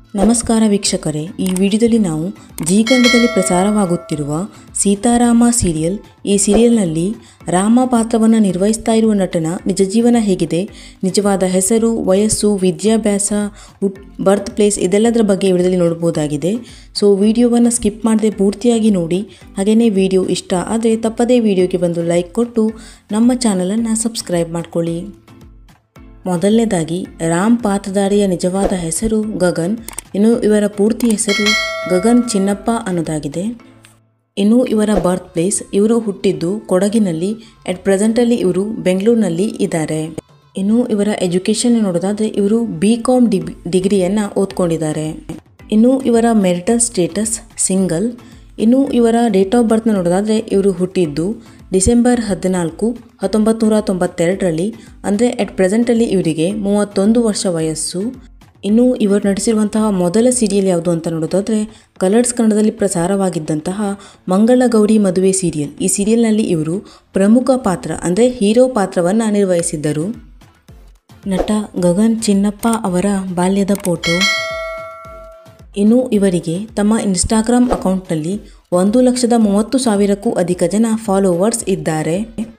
ನಮಸ್ಕಾರ ವೀಕ್ಷಕರೇ ಈ ವಿಡಿಯೋದಲ್ಲಿ ನಾವು ಜೀ ಕನ್ನಡದಲ್ಲಿ ಪ್ರಸಾರವಾಗುತ್ತಿರುವ ಸೀತಾರಾಮ ಸೀರಿಯಲ್ ಈ ಸೀರಿಯಲ್ನಲ್ಲಿ ರಾಮ ಪಾತ್ರವನ್ನು ನಿರ್ವಹಿಸ್ತಾ ಇರುವ ನಟನ ನಿಜ ಜೀವನ ಹೇಗಿದೆ ನಿಜವಾದ ಹೆಸರು ವಯಸ್ಸು ವಿದ್ಯಾಭ್ಯಾಸ ಹುಟ್ ಬರ್ತ್ ಪ್ಲೇಸ್ ಇದೆಲ್ಲದರ ಬಗ್ಗೆ ಈ ವಿಡಿಯೋದಲ್ಲಿ ನೋಡ್ಬೋದಾಗಿದೆ ಸೊ ವಿಡಿಯೋವನ್ನು ಸ್ಕಿಪ್ ಮಾಡದೆ ಪೂರ್ತಿಯಾಗಿ ನೋಡಿ ಹಾಗೆಯೇ ವಿಡಿಯೋ ಇಷ್ಟ ಆದರೆ ತಪ್ಪದೇ ವಿಡಿಯೋಗೆ ಬಂದು ಲೈಕ್ ಕೊಟ್ಟು ನಮ್ಮ ಚಾನಲನ್ನು ಸಬ್ಸ್ಕ್ರೈಬ್ ಮಾಡ್ಕೊಳ್ಳಿ ಮೊದಲನೇದಾಗಿ ರಾಮ್ ಪಾತ್ರಧಾರಿಯ ನಿಜವಾದ ಹೆಸರು ಗಗನ್ ಇನ್ನು ಇವರ ಪೂರ್ತಿ ಹೆಸರು ಗಗನ್ ಚಿನ್ನಪ್ಪ ಅನ್ನೋದಾಗಿದೆ ಇನ್ನು ಇವರ ಬರ್ತ್ ಪ್ಲೇಸ್ ಇವರು ಹುಟ್ಟಿದ್ದು ಕೊಡಗಿನಲ್ಲಿ ಅಟ್ ಪ್ರೆಸೆಂಟಲ್ಲಿ ಇವರು ಬೆಂಗಳೂರಿನಲ್ಲಿ ಇದ್ದಾರೆ ಇನ್ನು ಇವರ ಎಜುಕೇಷನ್ ನೋಡೋದಾದರೆ ಇವರು ಬಿ ಕಾಮ್ ಡಿಗ್ ಡಿಗ್ರಿಯನ್ನು ಓದ್ಕೊಂಡಿದ್ದಾರೆ ಇನ್ನು ಇವರ ಮೆರಿಟಲ್ ಸ್ಟೇಟಸ್ ಸಿಂಗಲ್ ಇನ್ನು ಇವರ ಡೇಟ್ ಆಫ್ ಬರ್ತ್ನ ನೋಡೋದಾದರೆ ಇವರು ಹುಟ್ಟಿದ್ದು ಡಿಸೆಂಬರ್ ಹದಿನಾಲ್ಕು ಹತ್ತೊಂಬತ್ತು ನೂರ ತೊಂಬತ್ತೆರಡರಲ್ಲಿ ಅಂದರೆ ಅಟ್ ಪ್ರೆಸೆಂಟಲ್ಲಿ ಇವರಿಗೆ ಮೂವತ್ತೊಂದು ವರ್ಷ ವಯಸ್ಸು ಇನ್ನು ಇವರು ನಟಿಸಿರುವಂತಹ ಮೊದಲ ಸೀರಿಯಲ್ ಯಾವುದು ಅಂತ ನೋಡೋದಾದರೆ ಕಲರ್ಸ್ ಕನ್ನಡದಲ್ಲಿ ಪ್ರಸಾರವಾಗಿದ್ದಂತಹ ಮಂಗಳಗೌರಿ ಮದುವೆ ಸೀರಿಯಲ್ ಈ ಸೀರಿಯಲ್ನಲ್ಲಿ ಇವರು ಪ್ರಮುಖ ಪಾತ್ರ ಅಂದರೆ ಹೀರೋ ಪಾತ್ರವನ್ನು ನಿರ್ವಹಿಸಿದ್ದರು ನಟ ಗಗನ್ ಚಿನ್ನಪ್ಪ ಅವರ ಬಾಲ್ಯದ ಫೋಟೋ ಇನ್ನು ಇವರಿಗೆ ತಮ್ಮ ಇನ್ಸ್ಟಾಗ್ರಾಮ್ ಅಕೌಂಟ್ನಲ್ಲಿ ಒಂದು ಲಕ್ಷದ ಮೂವತ್ತು ಸಾವಿರಕ್ಕೂ ಅಧಿಕ ಜನ ಫಾಲೋವರ್ಸ್ ಇದ್ದಾರೆ